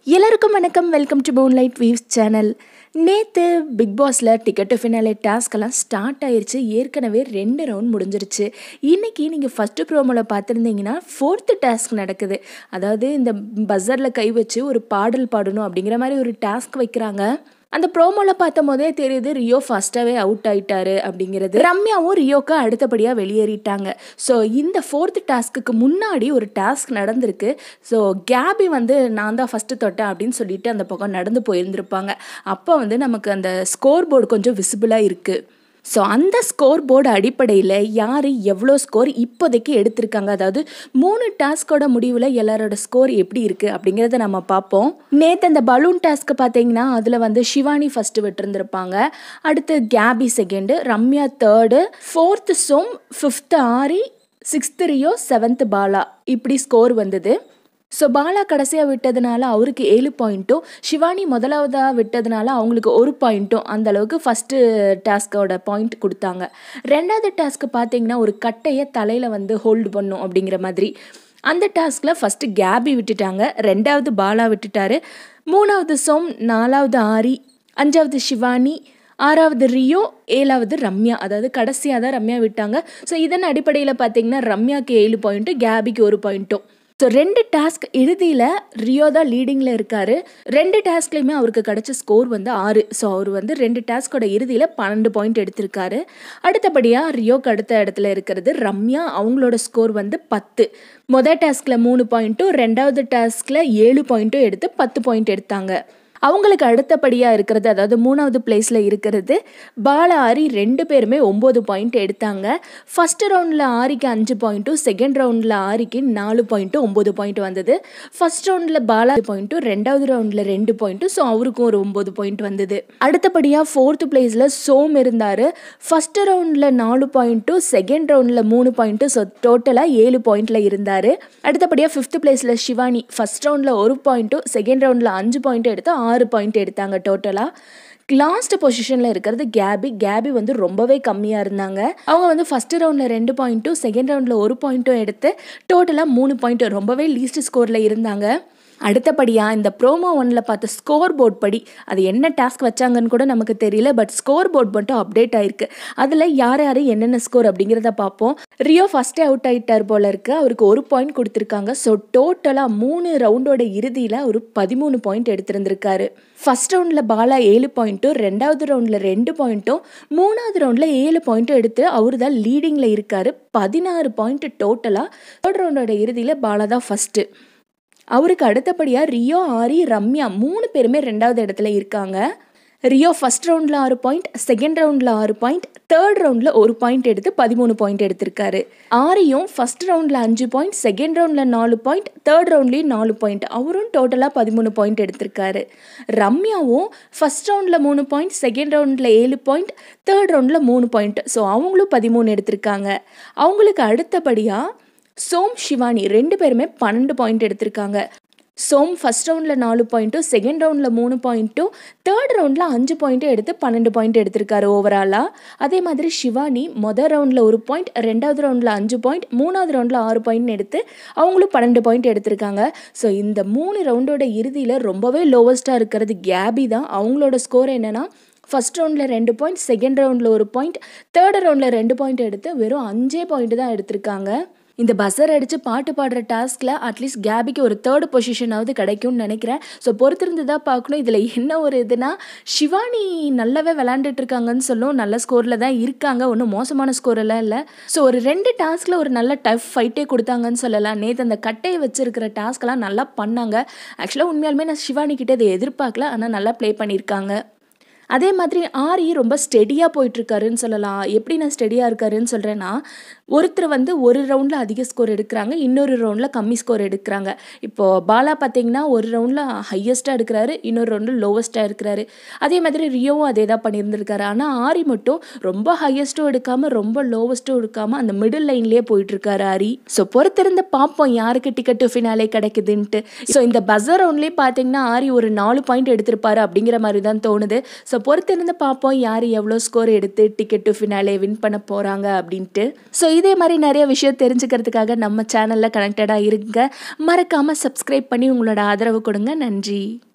எல்லாருக்கும் வணக்கம் welcome to Moonlight Weaves channel நேற்று பிக் பாஸில் டிக்கெட்டு ஃபினாலே டாஸ்க்கெல்லாம் ஸ்டார்ட் ஆயிருச்சு ஏற்கனவே ரெண்டு ரவுண்ட் முடிஞ்சிருச்சு இன்றைக்கி நீங்கள் ஃபஸ்ட்டு ப்ரோமோவில் பார்த்துருந்தீங்கன்னா ஃபோர்த்து டாஸ்க் நடக்குது அதாவது இந்த பஸரில் கை வச்சு ஒரு பாடல் பாடணும் அப்படிங்கிற மாதிரி ஒரு டாஸ்க் வைக்கிறாங்க அந்த ப்ரோமோவில் பார்த்த போதே தெரியுது ரியோ ஃபஸ்ட்டாகவே அவுட் ஆயிட்டாரு அப்படிங்கிறது ரம்யாவும் ரியோக்கு அடுத்தபடியாக வெளியேறிட்டாங்க ஸோ இந்த ஃபோர்த் டாஸ்க்குக்கு முன்னாடி ஒரு டாஸ்க் நடந்திருக்கு ஸோ கேபி வந்து நான் தான் ஃபஸ்ட்டு தொட்டேன் அப்படின்னு சொல்லிட்டு அந்த பக்கம் நடந்து போயிருந்திருப்பாங்க அப்போ வந்து நமக்கு அந்த ஸ்கோர் போர்டு கொஞ்சம் விசிபிளாக இருக்குது ஸோ அந்த ஸ்கோர் போர்டு அடிப்படையில் யார் எவ்வளோ ஸ்கோர் இப்போதைக்கு எடுத்திருக்காங்க அதாவது மூணு டாஸ்கோட முடிவில் எல்லாரோட ஸ்கோர் எப்படி இருக்குது அப்படிங்கிறத நம்ம பார்ப்போம் நேற்று அந்த பலூன் டாஸ்க்கு பார்த்தீங்கன்னா அதில் வந்து சிவானி ஃபஸ்ட்டு விட்டுருந்துருப்பாங்க அடுத்து Gabi second Ramya third fourth Som fifth Aari sixth Rio seventh Bala இப்படி ஸ்கோர் வந்தது ஸோ பாலா கடைசியாக விட்டதுனால அவருக்கு ஏழு பாயிண்ட்டும் சிவானி முதலாவதாக விட்டதுனால அவங்களுக்கு ஒரு பாயிண்ட்டும் அந்த அளவுக்கு ஃபஸ்ட்டு டாஸ்கோட பாயிண்ட் கொடுத்தாங்க ரெண்டாவது டாஸ்க்கு பார்த்தீங்கன்னா ஒரு கட்டையை தலையில் வந்து ஹோல்டு பண்ணும் அப்படிங்கிற மாதிரி அந்த டாஸ்கில் ஃபஸ்ட்டு கேபி விட்டுட்டாங்க ரெண்டாவது பாலா விட்டுட்டாரு மூணாவது சோம் நாலாவது ஆரி அஞ்சாவது சிவானி ஆறாவது ரியோ ஏழாவது ரம்யா அதாவது கடைசியாக தான் ரம்யா விட்டாங்க ஸோ இதன் அடிப்படையில் பார்த்தீங்கன்னா ரம்யாக்கு ஏழு பாயிண்ட்டு கேபிக்கு ஒரு பாயிண்ட்டும் ஸோ ரெண்டு டாஸ்க் இறுதியில் ரியோ தான் லீடிங்கில் இருக்கார் ரெண்டு டாஸ்க்லேயுமே அவருக்கு கிடைச்ச ஸ்கோர் வந்து ஆறு ஸோ அவர் வந்து ரெண்டு டாஸ்கோட இறுதியில் பன்னெண்டு பாயிண்ட் எடுத்திருக்காரு அடுத்தபடியாக ரியோக்கு அடுத்த இடத்துல இருக்கிறது ரம்யா அவங்களோட ஸ்கோர் வந்து பத்து மொதல் டாஸ்கில் மூணு பாயிண்ட்டும் ரெண்டாவது டாஸ்கில் ஏழு பாயிண்ட்டும் எடுத்து பத்து பாயிண்ட் எடுத்தாங்க அவங்களுக்கு அடுத்தபடியாக இருக்கிறது அதாவது மூணாவது பிளேஸில் இருக்கிறது பாலா ஆரி ரெண்டு பேருமே ஒம்பது பாயிண்ட் எடுத்தாங்க ஃபஸ்ட்டு ரவுண்டில் ஆரிக்கு அஞ்சு பாயிண்ட்டும் செகண்ட் ரவுண்டில் ஆரிக்கு நாலு பாயிண்ட்டும் ஒம்பது பாயிண்ட் வந்தது ஃபஸ்ட் ரவுண்டில் பாலா பாயிண்ட்டும் ரெண்டாவது ரவுண்டில் ரெண்டு பாயிண்ட்டும் ஸோ அவருக்கும் ஒரு ஒம்பது பாயிண்ட் வந்தது அடுத்தபடியாக ஃபோர்த்து பிளேஸில் சோம் இருந்தார் ஃபஸ்ட்டு ரவுண்டில் நாலு பாயிண்ட்டும் செகண்ட் ரவுண்டில் மூணு பாயிண்ட்டும் ஸோ டோட்டலாக ஏழு பாயிண்டில் இருந்தார் அடுத்தபடியாக ஃபிஃப்த் பிளேஸில் சிவானி ஃபஸ்ட் ரவுண்டில் ஒரு பாயிண்ட்டும் செகண்ட் ரவுண்டில் அஞ்சு பாயிண்ட்டும் எடுத்து ஆறு பாயிண்ட் எடுத்தாங்க டோட்டலாக லாஸ்ட் பொசிஷனில் இருக்கிறது கேபி கேபி வந்து ரொம்பவே கம்மியாக இருந்தாங்க அவங்க வந்து ஃபஸ்ட்டு ரவுண்டில் ரெண்டு பாயிண்ட்டும் செகண்ட் ரவுண்டில் ஒரு பாயிண்ட்டும் எடுத்து டோட்டலாக மூணு பாயிண்ட்டும் ரொம்பவே லீஸ்ட் ஸ்கோரில் இருந்தாங்க அடுத்தபடியாக இந்த ப்ரோமோ ஒன்னில் பார்த்த ஸ்கோர் போர்ட் படி அது என்ன டாஸ்க் வச்சாங்கன்னு கூட நமக்கு தெரியல பட் ஸ்கோர் போர்ட் மட்டும் அப்டேட் ஆயிருக்கு அதில் யார் யார் என்னென்ன ஸ்கோர் அப்படிங்கிறத பார்ப்போம் ரியோ ஃபஸ்ட்டே அவுட் ஆகிட்டார் போல இருக்கு அவருக்கு ஒரு பாயிண்ட் கொடுத்துருக்காங்க ஸோ டோட்டலாக மூணு ரவுண்டோட இறுதியில் ஒரு பதிமூணு பாயிண்ட் எடுத்திருந்திருக்காரு ஃபஸ்ட் ரவுண்டில் பாலா ஏழு பாயிண்ட்டும் ரெண்டாவது ரவுண்டில் ரெண்டு பாயிண்ட்டும் மூணாவது ரவுண்டில் ஏழு பாயிண்ட்டும் எடுத்து அவர் தான் லீடிங்கில் இருக்கார் பதினாறு பாயிண்ட் டோட்டலாக தேர்ட் ரவுண்டோட இறுதியில் பாலா தான் ஃபஸ்ட்டு அவருக்கு அடுத்தபடியாக ரியோ ஆரி ரம்யா மூணு பேருமே ரெண்டாவது இடத்துல இருக்காங்க ரியோ ஃபஸ்ட் ரவுண்டில் ஆறு பாயிண்ட் செகண்ட் ரவுண்டில் ஆறு பாயிண்ட் தேர்ட் ரவுண்டில் ஒரு பாயிண்ட் எடுத்து பதிமூணு பாயிண்ட் எடுத்திருக்காரு ஆரியும் ஃபஸ்ட் ரவுண்டில் அஞ்சு பாயிண்ட் செகண்ட் ரவுண்டில் நாலு பாயிண்ட் தேர்ட் ரவுண்ட்லேயும் நாலு பாயிண்ட் அவரும் டோட்டலாக பதிமூணு பாயிண்ட் எடுத்திருக்காரு ரம்யாவும் ஃபஸ்ட் ரவுண்டில் மூணு பாயிண்ட் செகண்ட் ரவுண்டில் ஏழு பாயிண்ட் தேர்ட் ரவுண்டில் மூணு பாயிண்ட் ஸோ அவங்களும் பதிமூணு எடுத்திருக்காங்க அவங்களுக்கு அடுத்தபடியாக சோம் சிவானி ரெண்டு பேருமே பன்னெண்டு பாயிண்ட் எடுத்திருக்காங்க சோம் ஃபஸ்ட் ரவுண்டில் நாலு பாயிண்ட்டும் செகண்ட் ரவுண்டில் மூணு பாயிண்ட்டும் தேர்ட் ரவுண்டில் அஞ்சு பாயிண்ட்டும் எடுத்து பன்னெண்டு பாயிண்ட் எடுத்திருக்காரு ஓவராலாக அதே மாதிரி சிவானி மொதல் ரவுண்டில் ஒரு பாயிண்ட் ரெண்டாவது ரவுண்டில் அஞ்சு பாயிண்ட் மூணாவது ரவுண்டில் ஆறு பாயிண்ட் எடுத்து அவங்களும் பன்னெண்டு பாயிண்ட் எடுத்திருக்காங்க ஸோ இந்த மூணு ரவுண்டோட இறுதியில் ரொம்பவே லோவஸ்ட்டாக இருக்கிறது கேபி தான் அவங்களோட ஸ்கோர் என்னென்னா ஃபஸ்ட் ரவுண்டில் ரெண்டு பாயிண்ட் செகண்ட் ரவுண்டில் ஒரு பாயிண்ட் தேர்ட் ரவுண்டில் ரெண்டு பாயிண்ட் எடுத்து வெறும் அஞ்சே பாயிண்ட் தான் எடுத்திருக்காங்க இந்த பஸ்ஸர் அடித்து பாட்டு பாடுற டாஸ்கில் அட்லீஸ்ட் கேபிக்கு ஒரு தேர்ட் பொசிஷனாவது கிடைக்கும்னு நினைக்கிறேன் ஸோ பொறுத்திருந்து தான் பார்க்கணும் இதில் என்ன ஒரு இதுனா சிவானி நல்லாவே விளாண்டுட்டு இருக்காங்கன்னு சொல்லும் நல்ல ஸ்கோரில் தான் இருக்காங்க ஒன்றும் மோசமான ஸ்கோர் எல்லாம் இல்லை ஸோ ஒரு ரெண்டு டாஸ்கில் ஒரு நல்ல டஃப் ஃபைட்டே கொடுத்தாங்கன்னு சொல்லலாம் நேற்று அந்த கட்டையை வச்சிருக்கிற டாஸ்க்கெல்லாம் நல்லா பண்ணாங்க ஆக்சுவலாக உண்மையாலுமே நான் சிவானி கிட்டே இதை எதிர்பார்க்கல ஆனால் நல்லா ப்ளே பண்ணியிருக்காங்க அதே மாதிரி ஆரி ரொம்ப ஸ்டெடியாக போயிட்டுருக்காருன்னு சொல்லலாம் எப்படி நான் ஸ்டெடியாக இருக்காருன்னு சொல்கிறேன்னா ஒருத்தர் வந்து ஒரு ரவுண்டில் அதிக ஸ்கோர் எடுக்கிறாங்க இன்னொரு ரவுண்டில் கம்மி ஸ்கோர் எடுக்கிறாங்க இப்போது பாலா பார்த்தீங்கன்னா ஒரு ரவுண்டில் ஹையஸ்ட்டாக எடுக்கிறாரு இன்னொரு ரவுண்டில் லோவஸ்ட்டாக இருக்கிறாரு அதே மாதிரி ரியோவும் அதே தான் பண்ணியிருந்திருக்காரு ஆனால் ஆரி மட்டும் ரொம்ப ஹையஸ்ட்டும் எடுக்காமல் ரொம்ப லோவஸ்ட்டும் எடுக்காமல் அந்த மிடில் லைன்லேயே போயிட்டுருக்காரு ஆரி ஸோ பொறுத்திருந்து பார்ப்போம் யாருக்கு டிக்கெட்டு ஃபினாலே கிடைக்குதுன்ட்டு ஸோ இந்த பஸர் ரவுண்ட்லேயே பார்த்தீங்கன்னா ஆரி ஒரு நாலு பாயிண்ட் எடுத்திருப்பாரு அப்படிங்கிற மாதிரி தான் தோணுது ஸோ பொறுத்திருந்து பார்ப்போம் யார் எவ்வளோ ஸ்கோர் எடுத்து டிக்கெட்டு ஃபினாலே வின் பண்ண போகிறாங்க அப்படின்ட்டு ஸோ இதே மாதிரி நிறைய விஷயம் தெரிஞ்சுக்கிறதுக்காக நம்ம சேனலில் கனெக்டடாக இருங்க மறக்காமல் சப்ஸ்கிரைப் பண்ணி உங்களோட ஆதரவு கொடுங்க நன்றி